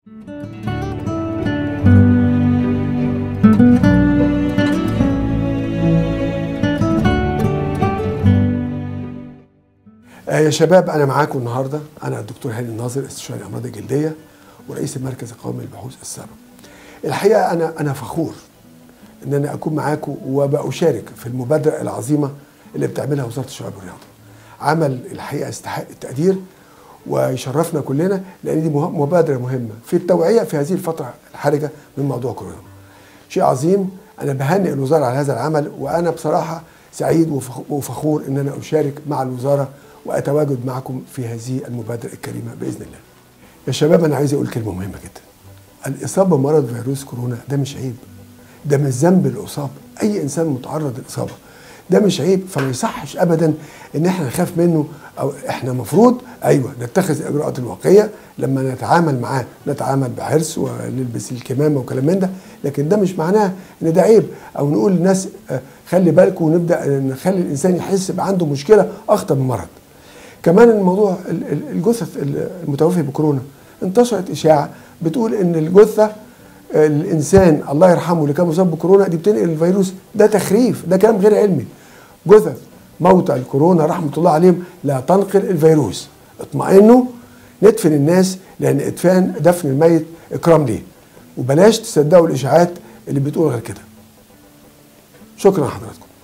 آه يا شباب انا معاكم النهارده انا الدكتور هاني الناظر استشاري امراض الجلديه ورئيس المركز القومي للبحوث السابق. الحقيقه انا انا فخور ان انا اكون معاكم وبشارك في المبادره العظيمه اللي بتعملها وزاره الشباب والرياضه. عمل الحقيقه يستحق التقدير ويشرفنا كلنا لان دي مه- مبادره مهمه في التوعيه في هذه الفتره الحرجه من موضوع كورونا. شيء عظيم انا بهنئ الوزاره على هذا العمل وانا بصراحه سعيد وفخ- وفخور ان انا اشارك مع الوزاره واتواجد معكم في هذه المبادره الكريمه باذن الله. يا شباب انا عايز اقول كلمه مهمه جدا. الاصابه بمرض فيروس كورونا ده مش عيب. ده مش ذنب الاصابه، اي انسان متعرض للاصابه. ده مش عيب فما يصحش ابدا ان احنا نخاف منه او احنا مفروض ايوه نتخذ الاجراءات الواقيه لما نتعامل معاه نتعامل بحرص ونلبس الكمامه وكلام من ده لكن ده مش معناه ان ده عيب او نقول للناس آه، خلي بالكم ونبدا نخلي الانسان يحس بقى عنده مشكله اخطر من مرض. كمان الموضوع ال- ال- الجثث المتوفي بكورونا انتشرت اشاعه بتقول ان الجثه الانسان الله يرحمه اللي كان مصاب بكورونا دي بتنقل الفيروس ده تخريف ده كلام غير علمي جثث موتى الكورونا رحمه الله عليهم لا تنقل الفيروس اطمئنوا ندفن الناس لان ادفان دفن الميت اكرام ليه وبلاش تصدقوا الاشاعات اللي بتقول غير كده شكرا لحضراتكم